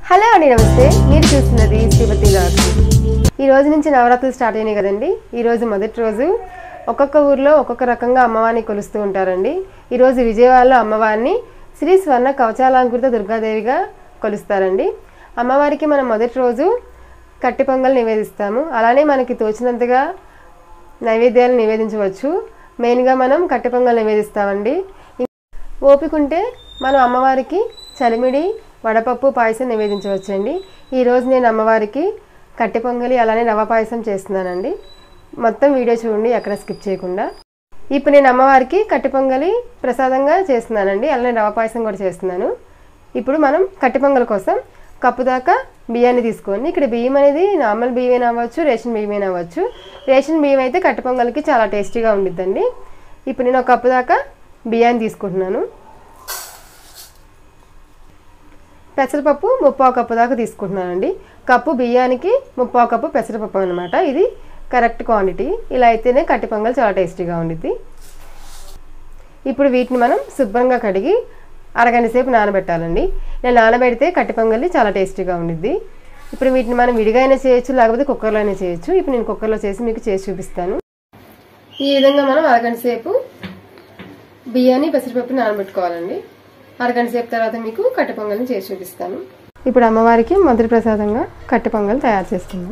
hello అండి నమస్తే మీరు చూస్తున్నది శ్రీపతి లాగ్స్ ఈ రోజు నుంచి నవరాత్రులు స్టార్ట్ అయినాయి కదండి ఈ రోజు మొదటి రోజు ఒక్కొక్క ఊర్లో ఒక్కొక్క రకంగా అమ్మవారిని కొలుస్తూ ఉంటారండి ఈరోజు విజయవాడలో అమ్మవారిని శ్రీ స్వర్ణ కవచాలంకృత దుర్గాదేవిగా కొలుస్తారండి అమ్మవారికి మనం మొదటి రోజు కట్టి పొంగల్ నివేదిస్తాము అలానే మనకి తోచినంతగా నైవేద్యాలు నివేదించవచ్చు మెయిన్గా మనం కట్టి పొంగల్ నివేదిస్తామండి ఓపిక ఉంటే మనం అమ్మవారికి చలిమిడి వడపప్పు పాయసం నివేదించవచ్చండి ఈరోజు నేను అమ్మవారికి కట్టె పొంగలి అలానే రవ్వ పాయసం చేస్తున్నానండి మొత్తం వీడియో చూడండి ఎక్కడ స్కిప్ చేయకుండా ఇప్పుడు నేను అమ్మవారికి కట్టె పొంగలి ప్రసాదంగా చేస్తున్నానండి అలానే రవ్వ పాయసం కూడా చేస్తున్నాను ఇప్పుడు మనం కట్టె పొంగల్ కోసం కప్పు దాకా బియ్యాన్ని తీసుకోండి ఇక్కడ బియ్యం అనేది నార్మల్ బియ్యం అవ్వచ్చు రేషన్ బియ్యం అవ్వచ్చు రేషన్ బియ్యం అయితే కట్టె పొంగల్కి చాలా టేస్టీగా ఉండిద్దండి ఇప్పుడు నేను ఒక కప్పు దాకా బియ్యాన్ని తీసుకుంటున్నాను పెసరపప్పు ముప్పావు కప్పు దాకా తీసుకుంటున్నానండి కప్పు బియ్యానికి ముప్పావు కప్పు పెసరపప్పు అనమాట ఇది కరెక్ట్ క్వాంటిటీ ఇలా అయితేనే కట్టి పొంగల్ చాలా టేస్టీగా ఉండిద్ది ఇప్పుడు వీటిని మనం శుభ్రంగా కడిగి అరగంట సేపు నానబెట్టాలండి ఇలా నానబెడితే కట్టి పొంగలి చాలా టేస్టీగా ఉండిద్ది ఇప్పుడు వీటిని మనం విడిగా అయినా చేయొచ్చు లేకపోతే కుక్కర్లో అయినా చేయొచ్చు ఇప్పుడు నేను కుక్కర్లో చేసి మీకు చేసి చూపిస్తాను ఈ విధంగా మనం అరగంట సేపు బియ్యాన్ని పెసరపప్పు నానబెట్టుకోవాలండి అరగంట సేపు తర్వాత మీకు కట్టె పొంగల్ని చేసి చూపిస్తాను ఇప్పుడు అమ్మవారికి మొదటి ప్రసాదంగా కట్టె పొంగల్ తయారు చేసుకుందాం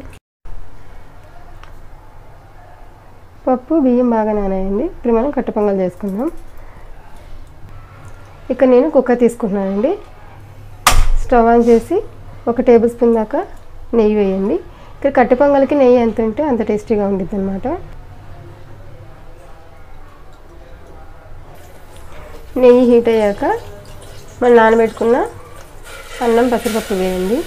పప్పు బియ్యం బాగా నానాయండి ఇప్పుడు మనం కట్టె పొంగల్ చేసుకుందాం ఇక్కడ నేను కుక్కర్ తీసుకుంటున్నానండి స్టవ్ ఆన్ చేసి ఒక టేబుల్ స్పూన్ దాకా నెయ్యి వేయండి ఇక్కడ కట్టె పొంగల్కి నెయ్యి ఎంత ఉంటే అంత టేస్టీగా ఉండిద్ది అనమాట నెయ్యి హీట్ అయ్యాక మనం నానబెట్టుకున్న అన్నం పెసరపప్పు వేయండి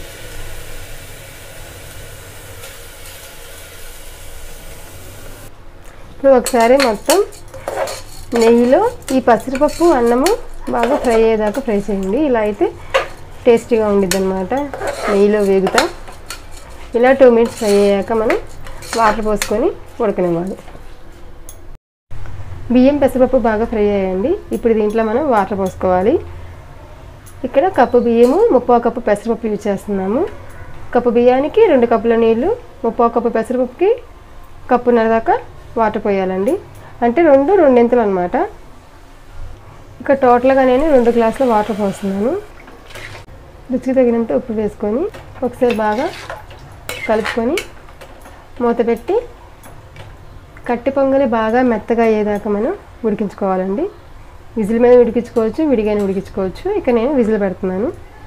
ఇప్పుడు ఒకసారి మొత్తం నెయ్యిలో ఈ పెసరపప్పు అన్నము బాగా ఫ్రై అయ్యేదాకా ఫ్రై చేయండి ఇలా అయితే టేస్టీగా ఉండిద్ది అనమాట నెయ్యిలో వేగుతా ఇలా టూ మినిట్స్ ఫ్రై అయ్యాక మనం వాటర్ పోసుకొని ఉడకనివ్వాలి బియ్యం పెసరపప్పు బాగా ఫ్రై అయ్యండి ఇప్పుడు దీంట్లో మనం వాటర్ పోసుకోవాలి ఇక్కడ కప్పు బియ్యము ముప్పో కప్పు పెసరపప్పు యూజ్ చేస్తున్నాము కప్పు బియ్యానికి రెండు కప్పుల నీళ్లు ముప్పో కప్పు పెసరపప్పుకి కప్పున్నర దాకా వాటర్ పోయాలండి అంటే రెండు రెండింతలు అనమాట ఇక్కడ టోటల్గా నేను రెండు గ్లాసుల వాటర్ పోస్తున్నాను రుచికి తగినంత ఉప్పు వేసుకొని ఒకసారి బాగా కలుపుకొని మూత పెట్టి కట్టి పొంగలి బాగా మెత్తగా అయ్యేదాకా మనం ఉడికించుకోవాలండి విజిల్ మీద ఉడికించుకోవచ్చు విడిగానే ఉడికించుకోవచ్చు ఇక నేను విజిల్ పెడుతున్నాను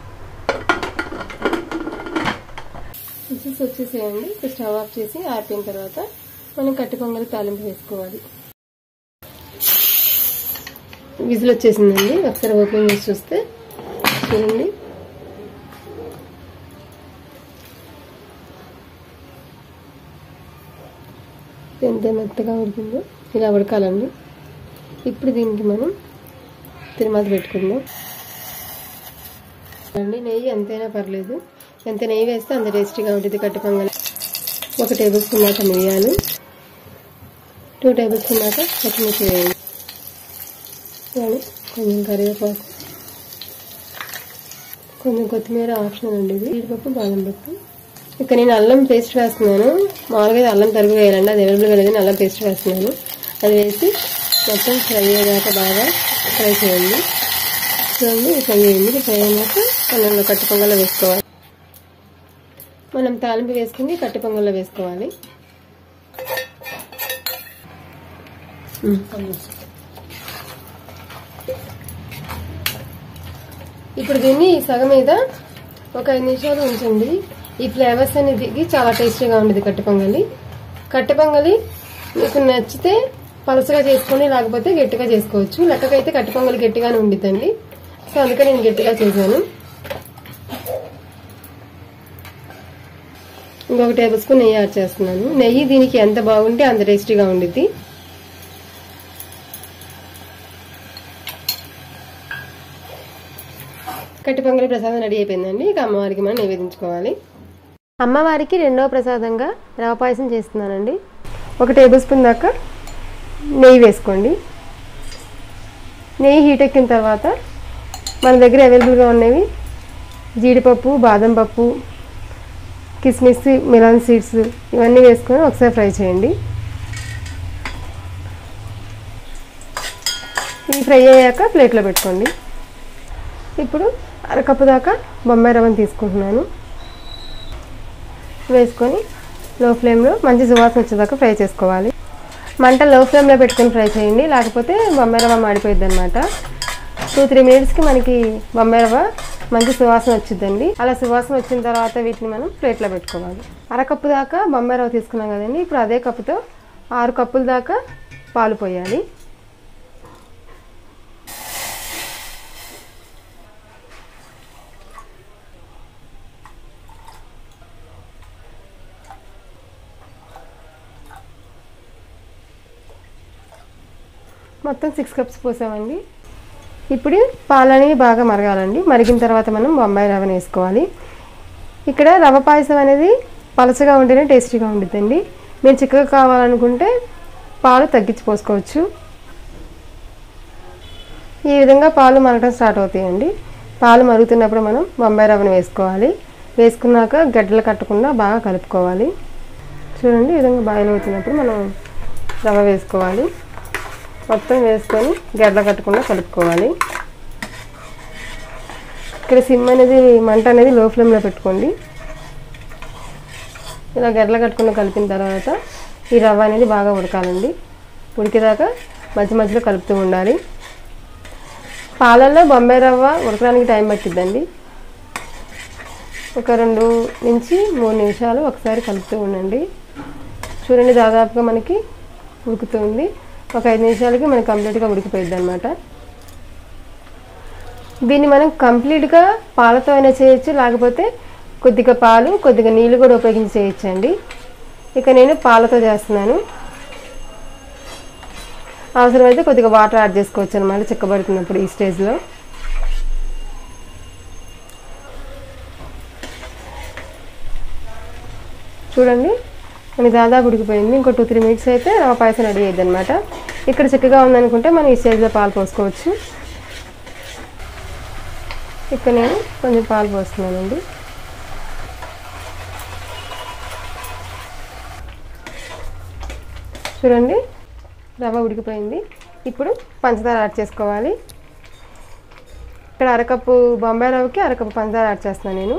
విజిల్స్ వచ్చేసేయండి ఇప్పుడు స్టవ్ ఆఫ్ చేసి ఆరిపోయిన తర్వాత మనం కట్టి పొంగలి తాలింపు వేసుకోవాలి విజిల్ వచ్చేసిందండి ఒకసారి ఓపెన్ చేసి చూస్తే చూడండి ఎంత మెత్తగా ఉడికిందో ఇలా ఉడకాలండి ఇప్పుడు దీనికి మనం తిరుమత పెట్టుకుందాం అండి నెయ్యి ఎంతైనా పర్లేదు ఎంత నెయ్యి వేస్తే అంత టేస్టీగా ఉంటుంది కట్టి పొంగల్ ఒక టేబుల్ స్పూన్ దాకా నెయ్యాలు టూ టేబుల్ స్పూన్ దాకా పచ్చిమిర్చి వేయండి కొంచెం కరివేపాకు కొంచెం కొత్తిమీర ఆప్షనల్ అండి ఇది జీడిపప్పు బాదం పప్పు ఇక్కడ నేను అల్లం పేస్ట్ వేస్తున్నాను మామూలుగా అల్లం తరుగు వేయాలండి అది అవైలబుల్గా లేదని అల్లం పేస్ట్ వేస్తున్నాను అది వేసి మొత్తం ఫ్రై అయ్యాక బాగా ఫ్రై చేయండి చూడండి ఫ్రై అయ్యింది ఫ్రై అయ్యాక అన్నంలో కట్టి పొంగల్లో వేసుకోవాలి మనం తాలింపు వేసుకుని కట్టి పొంగల్లో వేసుకోవాలి ఇప్పుడు దీన్ని సగం మీద ఒక ఐదు నిమిషాలు ఉంచండి ఈ ఫ్లేవర్స్ అనేది చాలా టేస్టీగా ఉండేది కట్టె పొంగలి కట్టె పొంగలి మీకు నచ్చితే పలుసగా చేసుకొని లేకపోతే గట్టిగా చేసుకోవచ్చు లెక్కకైతే కట్టె పొంగలి గట్టిగానే ఉండిద్దండి సో అందుకే నేను గట్టిగా చేశాను ఇంకొక టేబుల్ స్పూన్ నెయ్యి యాడ్ చేస్తున్నాను నెయ్యి దీనికి ఎంత బాగుంటే అంత టేస్టీగా ఉండిద్ది కట్టి పొంగలి ప్రసాదం రెడీ అయిపోయిందండి ఇక అమ్మవారికి మనం నివేదించుకోవాలి అమ్మవారికి రెండవ ప్రసాదంగా రవ పాయసం చేస్తున్నానండి ఒక టేబుల్ స్పూన్ దాకా నెయ్యి వేసుకోండి నెయ్యి హీట్ ఎక్కిన తర్వాత మన దగ్గర అవైలబుల్గా ఉన్నవి జీడిపప్పు బాదం పప్పు కిస్మిస్ మిలాన్ సీడ్స్ ఇవన్నీ వేసుకొని ఒకసారి ఫ్రై చేయండి ఇవి ఫ్రై అయ్యాక ప్లేట్లో పెట్టుకోండి ఇప్పుడు అరకప్పు దాకా బొంబాయి రవ్వని తీసుకుంటున్నాను వేసుకొని లో ఫ్లేమ్లో మంచి సువాసన వచ్చేదాకా ఫ్రై చేసుకోవాలి మంట లో ఫ్లేమ్లో పెట్టుకొని ఫ్రై చేయండి లేకపోతే బొంబాయి రవ్వ మాడిపోయింది అనమాట టూ త్రీ మినిట్స్కి మనకి బొంబాయి రవ్వ మంచి సువాసన వచ్చిందండి అలా సువాసన వచ్చిన తర్వాత వీటిని మనం ప్లేట్లో పెట్టుకోవాలి అరకప్పు దాకా బొంబాయి రవ్వ తీసుకున్నాం కదండి ఇప్పుడు అదే కప్పుతో ఆరు కప్పుల దాకా పాలు పోయాలి మొత్తం సిక్స్ కప్స్ పోసామండి ఇప్పుడు పాలు అనేవి బాగా మరగాలండి మరిగిన తర్వాత మనం బొంబాయి రవ్వని వేసుకోవాలి ఇక్కడ రవ్వ పాయసం అనేది పలచగా ఉంటేనే టేస్టీగా ఉంటుందండి మీరు చిక్కగా కావాలనుకుంటే పాలు తగ్గించి పోసుకోవచ్చు ఈ విధంగా పాలు మరగడం స్టార్ట్ అవుతాయండి పాలు మరుగుతున్నప్పుడు మనం బొంబాయి రవ్వని వేసుకోవాలి వేసుకున్నాక గడ్డలు కట్టకుండా బాగా కలుపుకోవాలి చూడండి ఈ విధంగా బాయిల్ అవుతున్నప్పుడు మనం రవ్వ వేసుకోవాలి మొత్తం వేసుకొని గడ్డ కట్టకుండా కలుపుకోవాలి ఇక్కడ సిమ్ అనేది మంట అనేది లో ఫ్లేమ్లో పెట్టుకోండి ఇలా గడ్డలు కట్టుకుండా కలిపిన తర్వాత ఈ రవ్వ అనేది బాగా ఉడకాలండి ఉడికేదాకా మధ్య మధ్యలో కలుపుతూ ఉండాలి పాలల్లో బొంబాయి రవ్వ ఉడకడానికి టైం పట్టిద్దండి ఒక రెండు నుంచి మూడు నిమిషాలు ఒకసారి కలుపుతూ ఉండండి చూడండి దాదాపుగా మనకి ఉడుకుతుంది ఒక ఐదు నిమిషాలకి మనకి కంప్లీట్గా ఉడికిపోయింది అనమాట దీన్ని మనం కంప్లీట్గా పాలతో అయినా చేయొచ్చు లేకపోతే కొద్దిగా పాలు కొద్దిగా నీళ్ళు కూడా ఉపయోగించి చేయొచ్చండి ఇక నేను పాలతో చేస్తున్నాను అవసరమైతే కొద్దిగా వాటర్ యాడ్ చేసుకోవచ్చు అనమాట చిక్కబడుతున్నప్పుడు ఈ స్టేజ్లో చూడండి మనకి దాదాపు ఉడికిపోయింది ఇంకో టూ త్రీ మినిట్స్ అయితే రవ్వ పాయసం రెడీ అయ్యింది అనమాట ఇక్కడ చిక్కగా ఉందనుకుంటే మనం ఈ స్టేజ్లో పాలు పోసుకోవచ్చు ఇక్కడ నేను కొంచెం పాలు పోస్తున్నానండి చూడండి రవ్వ ఉడికిపోయింది ఇప్పుడు పంచదార యాడ్ చేసుకోవాలి ఇక్కడ అరకప్పు బొంబాయి రవ్వకి అరకప్పు పంచదార యాడ్ చేస్తున్నాను నేను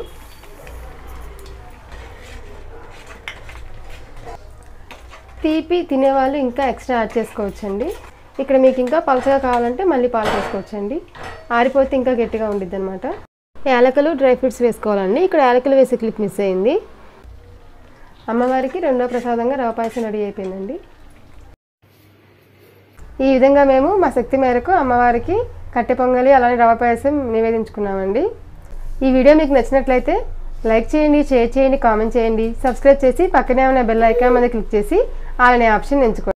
తీపి తినేవాళ్ళు ఇంకా ఎక్స్ట్రా యాడ్ చేసుకోవచ్చండి ఇక్కడ మీకు ఇంకా పలచగా కావాలంటే మళ్ళీ పాలు వేసుకోవచ్చండి ఆరిపోతే ఇంకా గట్టిగా ఉండిద్ది అనమాట యాలకులు డ్రై ఫ్రూట్స్ వేసుకోవాలండి ఇక్కడ యాలకులు వేసే క్లిప్ మిస్ అయింది అమ్మవారికి రెండో ప్రసాదంగా రవ పాయసం రెడీ అయిపోయిందండి ఈ విధంగా మేము మా శక్తి మేరకు అమ్మవారికి కట్టె పొంగలి అలానే రవ పాయసం నివేదించుకున్నామండి ఈ వీడియో మీకు నచ్చినట్లయితే లైక్ చేయండి షేర్ చేయండి కామెంట్ చేయండి సబ్స్క్రైబ్ చేసి పక్కనే ఉన్న బెల్ ఐకాన్ మీద క్లిక్ చేసి అలానే ఆప్షన్ ఎంచుకోండి